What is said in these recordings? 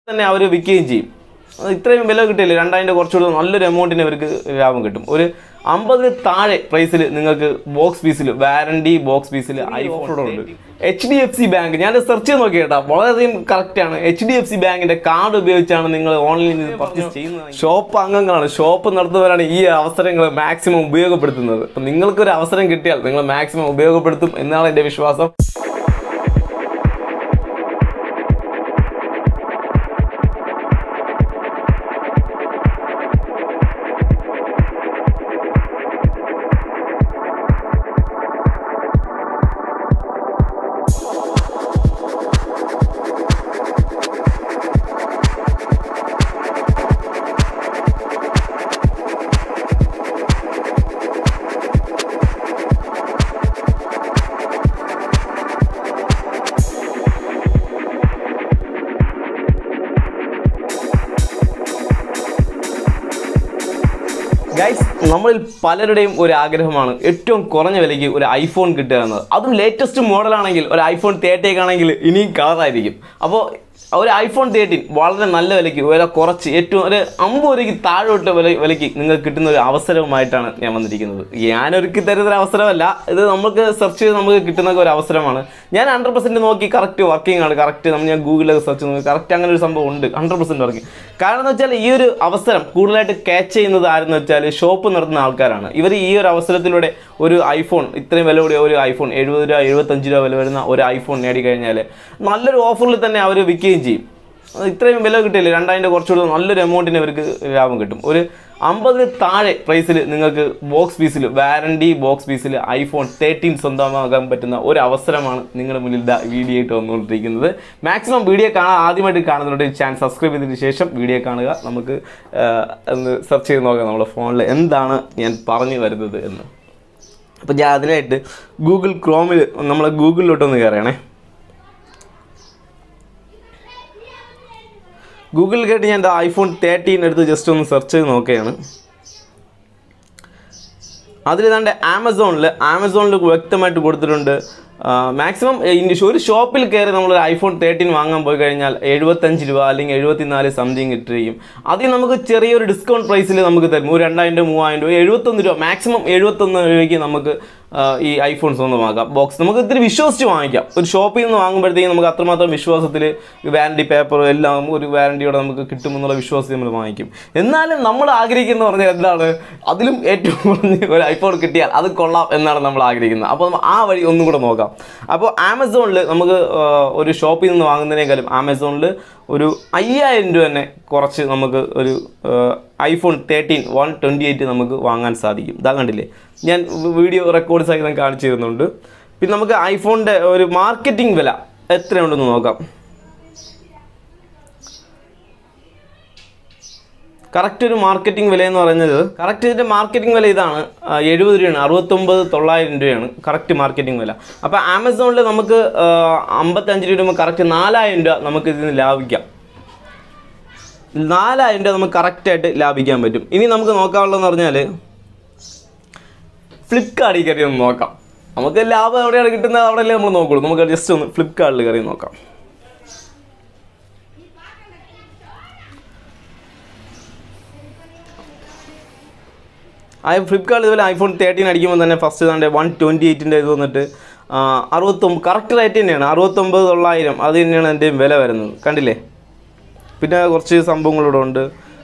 തന്നെ അവർ വിൽക്കുകയും ചെയ്യും അത് ഇത്രയും വില കിട്ടിയില്ലേ രണ്ടായിരം കുറച്ചുകൂടെ നല്ലൊരു എമൗണ്ടിന് അവർക്ക് ലാഭം കിട്ടും ഒരു അമ്പതിന് താഴെ പ്രൈസിൽ നിങ്ങൾക്ക് ബോക്സ് പീസിൽ വാറണ്ടി ബോക്സ് പീസിൽ ഐഫോൺ ഉണ്ട് H D F C bank ഞാൻ സെർച്ച് ചെയ്ത് നോക്കി കേട്ടോ വളരെയധികം കറക്റ്റ് ആണ് എച്ച് ഡി എഫ് സി ബാങ്കിന്റെ കാർഡ് ഉപയോഗിച്ചാണ് നിങ്ങൾ ഓൺലൈനിൽ പർച്ചേസ് ചെയ്യുന്നത് ഷോപ്പ് അംഗങ്ങളാണ് ഷോപ്പ് നടത്തുന്നവരാണ് ഈ അവസരങ്ങൾ മാക്സിമം ഉപയോഗപ്പെടുത്തുന്നത് അപ്പം നിങ്ങൾക്കൊരു അവസരം കിട്ടിയാൽ നിങ്ങൾ മാക്സിമം ഉപയോഗപ്പെടുത്തും എന്നാണ് എൻ്റെ വിശ്വാസം ഗൈസ് നമ്മളിൽ പലരുടെയും ഒരു ആഗ്രഹമാണ് ഏറ്റവും കുറഞ്ഞ വിലയ്ക്ക് ഒരു ഐഫോൺ കിട്ടുക എന്നത് അതും ലേറ്റസ്റ്റ് മോഡലാണെങ്കിൽ ഒരു ഐഫോൺ തേർട്ടേക്ക് ആണെങ്കിൽ ഇനിയും കളറായിരിക്കും അപ്പോൾ ഒരു ഐഫോൺ തേർട്ടീൻ വളരെ നല്ല വിലയ്ക്ക് വില കുറച്ച് ഏറ്റവും ഒരു അമ്പത് രൂപയ്ക്ക് താഴോട്ട് വില വിലയ്ക്ക് നിങ്ങൾക്ക് കിട്ടുന്ന ഒരു അവസരവുമായിട്ടാണ് ഞാൻ വന്നിരിക്കുന്നത് ഞാനൊരുക്കി തരുന്ന ഒരു അവസരമല്ല ഇത് നമുക്ക് സെർച്ച് ചെയ്ത് നമുക്ക് കിട്ടുന്ന ഒരു അവസരമാണ് ഞാൻ ഹൺഡ്രഡ് പെർസെൻറ്റ് നോക്കി കറക്റ്റ് വർക്കിംഗ് ആണ് കറക്റ്റ് നമ്മൾ ഞാൻ ഗൂഗിളിലൊക്കെ സെർച്ച് നോക്കി കറക്റ്റ് അങ്ങനെ ഒരു സംഭവം ഉണ്ട് ഹൺഡ്രഡ് പെർസെൻറ്റ് വർക്കിംഗ് കാരണം എന്ന് വെച്ചാൽ ഈ ഒരു അവസരം കൂടുതലായിട്ട് ക്യാച്ച് ചെയ്യുന്നത് ആരെന്ന് വെച്ചാൽ ഷോപ്പ് നടത്തുന്ന ആൾക്കാരാണ് ഇവർ ഈ ഒരു അവസരത്തിലൂടെ ഒരു ഐഫോൺ ഇത്രയും വില കൂടിയ ഒരു ഐഫോൺ എഴുപത് രൂപ എഴുപത്തഞ്ച് രൂപ വില വരുന്ന ഒരു ഐഫോൺ നേടിക്കഴിഞ്ഞാൽ നല്ലൊരു ഓഫറിൽ തന്നെ അവർ വിൽക്കുകയും ചെയ്യും അത് ഇത്രയും വില കിട്ടിയില്ലേ രണ്ടായിരം കുറച്ചുകൂടെ നല്ലൊരു എമൗണ്ടിന് അവർക്ക് ലാഭം കിട്ടും ഒരു അമ്പതിന് താഴെ പ്രൈസിൽ നിങ്ങൾക്ക് ബോക്സ് പീസിൽ വാറണ്ടി ബോക്സ് പീസിൽ ഐഫോൺ തേർട്ടീൻ സ്വന്തമാകാൻ പറ്റുന്ന ഒരു അവസരമാണ് നിങ്ങളുടെ മുന്നിൽ ദാ വീഡിയോ ആയിട്ട് വന്നുകൊണ്ടിരിക്കുന്നത് മാക്സിമം വീഡിയോ കാണാൻ ആദ്യമായിട്ട് കാണുന്നുണ്ട് ചാനൽ സബ്സ്ക്രൈബ് ചെയ്തതിന് ശേഷം വീഡിയോ കാണുക നമുക്ക് ആ, ഒന്ന് സെർച്ച് ചെയ്ത് നോക്കാം നമ്മുടെ ഫോണിൽ എന്താണ് ഞാൻ പറഞ്ഞു വരുന്നത് എന്ന് അപ്പോൾ ഞാൻ അതിനായിട്ട് ഗൂഗിൾ ക്രോമിൽ നമ്മളെ ഗൂഗിളിലോട്ടൊന്ന് കയറിയണേ ഗൂഗിളിൽ കേട്ട് ഞാൻ ഐഫോൺ തേർട്ടീൻ എടുത്ത് ജസ്റ്റ് ഒന്ന് സെർച്ച് ചെയ്ത് നോക്കുകയാണ് അതിലേതാണ്ട് ആമസോണിൽ ആമസോണിൽ വ്യക്തമായിട്ട് കൊടുത്തിട്ടുണ്ട് മാക്സിമം ഒരു ഷോപ്പിൽ കയറി നമ്മൾ ഐഫോൺ തേർട്ടീൻ വാങ്ങാൻ പോയി കഴിഞ്ഞാൽ എഴുപത്തഞ്ച് രൂപ അല്ലെങ്കിൽ എഴുപത്തിനാല് സംതിങ് കിട്ടുകയും അതിൽ നമുക്ക് ചെറിയൊരു ഡിസ്കൗണ്ട് പ്രൈസിൽ നമുക്ക് തരും ഒരു രണ്ടായിരം രൂപ മൂവായിരം രൂപ എഴുപത്തൊന്ന് രൂപ മാക്സിമം എഴുപത്തൊന്ന് രൂപയ്ക്ക് നമുക്ക് ആ, ഈ ഐഫോൺ സ്വന്തമാക്കാം ബോക്സ് നമുക്ക് ഇത്തിരി വിശ്വസിച്ച് വാങ്ങിക്കാം ഒരു ഷോപ്പിൽ നിന്ന് വാങ്ങുമ്പോഴത്തേക്കും നമുക്ക് അത്രമാത്രം വിശ്വാസത്തിൽ വാറണ്ടി പേപ്പർ എല്ലാം ഒരു വാറണ്ടിയോടെ നമുക്ക് കിട്ടുമെന്നുള്ള വിശ്വാസത്തിൽ നമ്മൾ വാങ്ങിക്കും എന്നാലും നമ്മൾ ആഗ്രഹിക്കുന്ന പറഞ്ഞാൽ എന്താണ് അതിലും ഏറ്റവും കുറഞ്ഞ ഒരു ഐഫോൺ കിട്ടിയാൽ അത് കൊള്ളാം എന്നാണ് നമ്മൾ ആഗ്രഹിക്കുന്നത് അപ്പോൾ നമ്മ- ആ വഴി ഒന്നും കൂടെ നോക്കാം അപ്പോൾ ആമസോണിൽ നമുക്ക് ആ, ഒരു ഷോപ്പിൽ നിന്ന് വാങ്ങുന്നതിനേക്കാളും ആമസോണിൽ ഒരു അയ്യായിരം രൂപ തന്നെ കുറച്ച് നമുക്ക് ഒരു iPhone thirteen one twenty eight നമുക്ക് വാങ്ങാൻ സാധിക്കും ഇതാ കണ്ടില്ലേ ഞാൻ വീഡിയോ റെക്കോർഡ് സഹിതം കാണിച്ചു തരുന്നുണ്ട് പിന്നെ നമുക്ക് ഐഫോണിൻ്റെ ഒരു മാർക്കറ്റിംഗ് വില എത്രയുണ്ടെന്ന് നോക്കാം കറക്റ്റ് ഒരു മാർക്കറ്റിംഗ് വില എന്ന് പറയുന്നത് കറക്റ്റ് ഇതിൻ്റെ മാർക്കറ്റിംഗ് വില ഇതാണ് ആ, എഴുപത് രൂപയാണ് അറുപത്തൊമ്പത് തൊള്ളായിരം രൂപയാണ് കറക്റ്റ് മാർക്കറ്റിംഗ് വില അപ്പോൾ ആമസോണിൽ നമുക്ക് ആ, അമ്പത്തഞ്ച് രൂപ കറക്റ്റ് നാലായിരം രൂപ നമുക്ക് ഇതിന് ലാഭിക്കാം നാലായിരം രൂപ നമുക്ക് കറക്റ്റായിട്ട് ലാഭിക്കാൻ പറ്റും ഇനി നമുക്ക് നോക്കാനുള്ളതെന്ന് പറഞ്ഞാൽ ഫ്ലിപ്കാർട്ടിൽ കയറി ഒന്ന് നോക്കാം നമുക്ക് ലാഭം എവിടെയാണ് കിട്ടുന്നത് അവിടെയല്ലേ നമ്മൾ നോക്കുള്ളൂ നമുക്ക് ജസ്റ്റ് ഒന്ന് ഫ്ലിപ്കാർട്ടിൽ കയറി നോക്കാം ആ ഫ്ലിപ്കാർട്ട് ഇതുപോലെ ഐഫോൺ തേർട്ടീൻ അടിക്കുമ്പോൾ തന്നെ ഫസ്റ്റ് തന്നെ വൺ ട്വൻറ്റി എയ്റ്റിൻ്റെ ഇത് വന്നിട്ട് ആ, അറുപത്തൊമ്പത് കറക്റ്റ് റേറ്റ് തന്നെയാണ് അറുപത്തൊമ്പത് തൊള്ളായിരം അത് തന്നെയാണ് എൻ്റെ വില വരുന്നത് കണ്ടില്ലേ പിന്നെ കുറച്ച് സംഭവങ്ങളിവിടെ ഉണ്ട്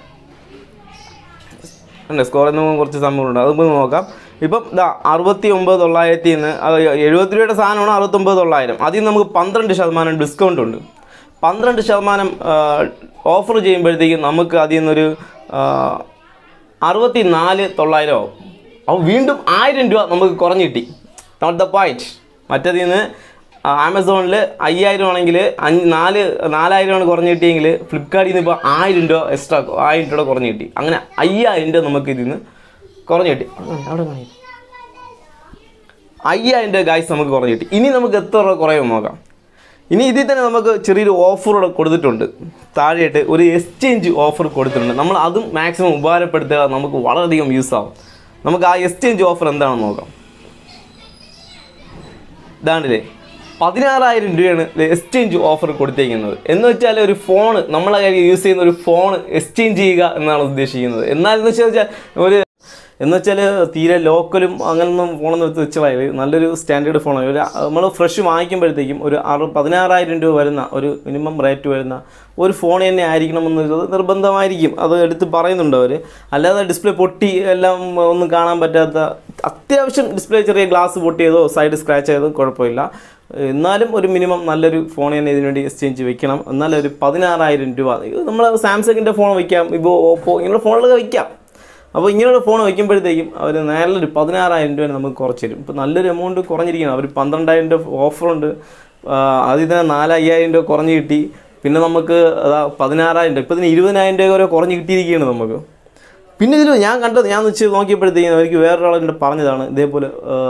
ഉണ്ട് സ്കോറിൽ നിന്ന് കുറച്ച് സംഭവങ്ങളുണ്ട് അത് നമുക്ക് നോക്കാം ഇപ്പം ഇതാ അറുപത്തി ഒമ്പത് തൊള്ളായിരത്തി നിന്ന് എഴുപത്തി രൂപയുടെ സാധനമാണ് അറുപത്തൊമ്പത് തൊള്ളായിരം അതിൽ നിന്ന് നമുക്ക് പന്ത്രണ്ട് ശതമാനം ഡിസ്കൗണ്ട് ഉണ്ട് പന്ത്രണ്ട് ശതമാനം ഓഫർ ചെയ്യുമ്പോഴത്തേക്കും നമുക്ക് അതിൽ നിന്നൊരു അറുപത്തി നാല് തൊള്ളായിരം ആവും അപ്പോൾ വീണ്ടും ആയിരം രൂപ നമുക്ക് കുറഞ്ഞ് കിട്ടി നോട്ട് ദ പോയിന്റ് മറ്റേതിൽ നിന്ന് ആമസോണിൽ അയ്യായിരം ആണെങ്കിൽ അഞ്ച് നാല് നാലായിരമാണ് കുറഞ്ഞ് കിട്ടിയെങ്കിൽ ഫ്ലിപ്കാർട്ടിൽ നിന്ന് ഇപ്പോൾ ആയിരം രൂപ എക്സ്ട്രാ ആയിരം രൂപ കുറഞ്ഞ് കിട്ടി അങ്ങനെ അയ്യായിരം രൂപ നമുക്ക് ഇതിൽ നിന്ന് കുറഞ്ഞ് കിട്ടി അവിടെ കാണി അയ്യായിരം രൂപ ഗായ്സ് നമുക്ക് കുറഞ്ഞ് കിട്ടി ഇനി നമുക്ക് എത്ര രൂപ കുറയുമെന്ന് നോക്കാം ഇനി ഇതിൽ തന്നെ നമുക്ക് ചെറിയൊരു ഓഫർ കൂടെ കൊടുത്തിട്ടുണ്ട് താഴെയായിട്ട് ഒരു എക്സ്ചേഞ്ച് ഓഫർ കൊടുത്തിട്ടുണ്ട് നമ്മൾ അതും മാക്സിമം ഉപകാരപ്പെടുത്തുക നമുക്ക് വളരെയധികം യൂസ് ആവും നമുക്ക് ആ എക്സ്ചേഞ്ച് ഓഫർ എന്താണെന്ന് നോക്കാം ഇതാണ്ടില്ലേ പതിനാറായിരം രൂപയാണ് എക്സ്ചേഞ്ച് ഓഫർ കൊടുത്തേക്കുന്നത് എന്ന് വെച്ചാൽ ഒരു ഫോൺ നമ്മളെ കയ്യിൽ യൂസ് ചെയ്യുന്ന ഒരു ഫോൺ എക്സ്ചേഞ്ച് ചെയ്യുക എന്നാണ് ഉദ്ദേശിക്കുന്നത് എന്നാൽ എന്ന് വെച്ചാൽ ഒരു എന്ന് വെച്ചാൽ തീരെ ലോക്കലും അങ്ങനൊന്നും ഫോണൊന്നും എടുത്ത് വെച്ചാൽ നല്ലൊരു സ്റ്റാൻഡേർഡ് ഫോണാണ് ഒരു നമ്മൾ ഫ്രഷ് വാങ്ങിക്കുമ്പോഴത്തേക്കും ഒരു അറു പതിനാറായിരം രൂപ വരുന്ന ഒരു മിനിമം റേറ്റ് വരുന്ന ഒരു ഫോൺ തന്നെ ആയിരിക്കണമെന്നുള്ളത് നിർബന്ധമായിരിക്കും അത് എടുത്ത് പറയുന്നുണ്ട് അവർ അല്ലാതെ ഡിസ്പ്ലേ പൊട്ടി എല്ലാം ഒന്നും കാണാൻ പറ്റാത്ത അത്യാവശ്യം ഡിസ്പ്ലേ ചെറിയ ഗ്ലാസ് പൊട്ടിയതോ സൈഡ് സ്ക്രാച്ച് ആയതോ കുഴപ്പമില്ല എന്നാലും ഒരു മിനിമം നല്ലൊരു ഫോൺ തന്നെ ഇതിനുവേണ്ടി എക്സ്ചേഞ്ച് വെക്കണം എന്നാലും ഒരു പതിനാറായിരം രൂപ നമ്മൾ സാംസങ്ങിൻ്റെ ഫോൺ വയ്ക്കാം ഇപ്പോൾ ഓപ്പോ ഇങ്ങനെയുള്ള ഫോണുകളൊക്കെ വയ്ക്കാം അപ്പോൾ ഇങ്ങനെയുള്ള ഫോൺ വയ്ക്കുമ്പോഴത്തേക്കും അവർ നല്ലൊരു പതിനാറായിരം രൂപ നമുക്ക് കുറച്ച് തരും ഇപ്പോൾ നല്ലൊരു എമൗണ്ട് കുറഞ്ഞിരിക്കണം അവർ പന്ത്രണ്ടായിരം രൂപ ഓഫറുണ്ട് അതിൽ തന്നെ നാല് അയ്യായിരം രൂപ കുറഞ്ഞ് കിട്ടി പിന്നെ നമുക്ക് അതാ പതിനാറായിരം രൂപ ഇപ്പോൾ ഇതിന് ഇരുപതിനായിരം രൂപ വരെ കുറഞ്ഞ് കിട്ടിയിരിക്കുകയാണ് നമുക്ക് പിന്നെ ഇതിൽ ഞാൻ കണ്ടത് ഞാൻ വെച്ച് നോക്കിയപ്പോഴത്തേക്കും എനിക്ക് വേറൊരാളെന്നോട് പറഞ്ഞതാണ് ഇതേപോലെ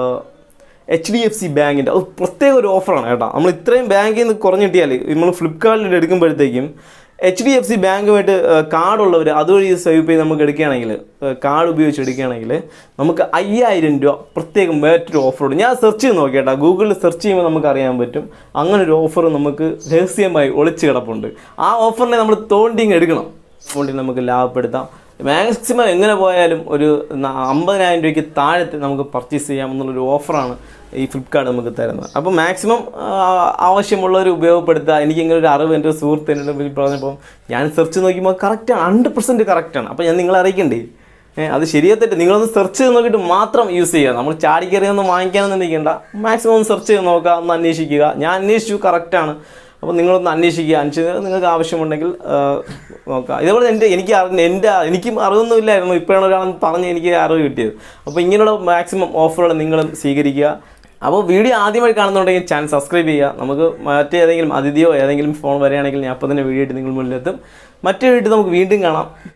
എച്ച് ഡി എഫ് സി ബാങ്കിൻ്റെ അത് പ്രത്യേക ഒരു ഓഫറാണ് കേട്ടോ നമ്മൾ ഇത്രയും ബാങ്കിൽ നിന്ന് കുറഞ്ഞ് കിട്ടിയാൽ നമ്മൾ ഫ്ലിപ്കാർട്ടിൽ എടുക്കുമ്പോഴത്തേക്കും എച്ച് ഡി എഫ് സി ബാങ്കുമായിട്ട് കാർഡുള്ളവർ അതുവഴി സ്വൈപ്പ് ചെയ്ത് നമുക്ക് എടുക്കുകയാണെങ്കിൽ കാർഡ് ഉപയോഗിച്ച് എടുക്കുകയാണെങ്കിൽ നമുക്ക് അയ്യായിരം രൂപ പ്രത്യേകം വേറൊരു ഓഫറുണ്ട് ഞാൻ സെർച്ച് ചെയ്ത് നോക്കി കേട്ടോ ഗൂഗിളിൽ സെർച്ച് ചെയ്യുമ്പോൾ നമുക്ക് അറിയാൻ പറ്റും അങ്ങനെ ഒരു ഓഫർ നമുക്ക് രഹസ്യമായി ഒളിച്ച് കിടപ്പുണ്ട് ആ ഓഫറിനെ നമ്മൾ തോണ്ടിങ് എടുക്കണം തോണ്ടി നമുക്ക് ലാഭപ്പെടുത്താം മാക്സിമം എങ്ങനെ പോയാലും ഒരു ന- അമ്പതിനായിരം രൂപയ്ക്ക് താഴത്തെ നമുക്ക് പർച്ചേസ് ചെയ്യാം എന്നുള്ളൊരു ഓഫറാണ് ഈ ഫ്ലിപ്കാർട്ട് നമുക്ക് തരുന്നത് അപ്പോൾ മാക്സിമം ആവശ്യമുള്ളവർ ഉപയോഗപ്പെടുത്തുക എനിക്ക് ഇങ്ങനെ ഒരു അറിവ് എൻ്റെ ഒരു സുഹൃത്ത് എന്നോട് വിളിച്ച് പറഞ്ഞപ്പോൾ ഞാൻ സെർച്ച് നോക്കിയപ്പോൾ കറക്റ്റാണ് ഹൺഡ്രഡ് പെർസെൻറ്റ് കറക്റ്റാണ് അപ്പോൾ ഞാൻ നിങ്ങളെ അറിയിക്കണ്ടേ ഏ, അത് ശരിയോ തെറ്റ് നിങ്ങളൊന്ന് സെർച്ച് ചെയ്ത് നോക്കിയിട്ട് മാത്രം യൂസ് ചെയ്യുക നമ്മൾ ചാടി കയറി ഒന്നും വാങ്ങിക്കാനൊന്നും നിൽക്കേണ്ട മാക്സിമം ഒന്ന് സെർച്ച് ചെയ്ത് നോക്കുക ഒന്ന് അന്വേഷിക്കുക ഞാൻ അന്വേഷിച്ചു കറക്റ്റാണ് അപ്പോൾ നിങ്ങളൊന്ന് അന്വേഷിക്കുക അന്വേഷിച്ച് നിങ്ങൾക്ക് ആവശ്യമുണ്ടെങ്കിൽ ആ, നോക്കാം ഇതേപോലെ എൻ്റെ എനിക്ക് അറി- എൻ്റെ എനിക്കും അറിവൊന്നും ഇല്ലായിരുന്നു ഇപ്പോഴാണ് ഒരാൾ പറഞ്ഞ് എനിക്ക് അറിവ് കിട്ടിയത് അപ്പോൾ ഇങ്ങനെയുള്ള മാക്സിമം ഓഫറുകൾ നിങ്ങളും സ്വീകരിക്കുക അപ്പോൾ വീഡിയോ ആദ്യമായി കാണുന്നുണ്ടെങ്കിൽ ചാനൽ സബ്സ്ക്രൈബ് ചെയ്യുക നമുക്ക് മറ്റേതെങ്കിലും അതിഥിയോ ഏതെങ്കിലും ഫോൺ വരികയാണെങ്കിൽ ഞാൻ അപ്പോൾ തന്നെ വീഡിയോ ആയിട്ട് നിങ്ങൾ മുന്നിലെത്തും മറ്റേ വീഡിയോ നമുക്ക് വീണ്ടും കാണാം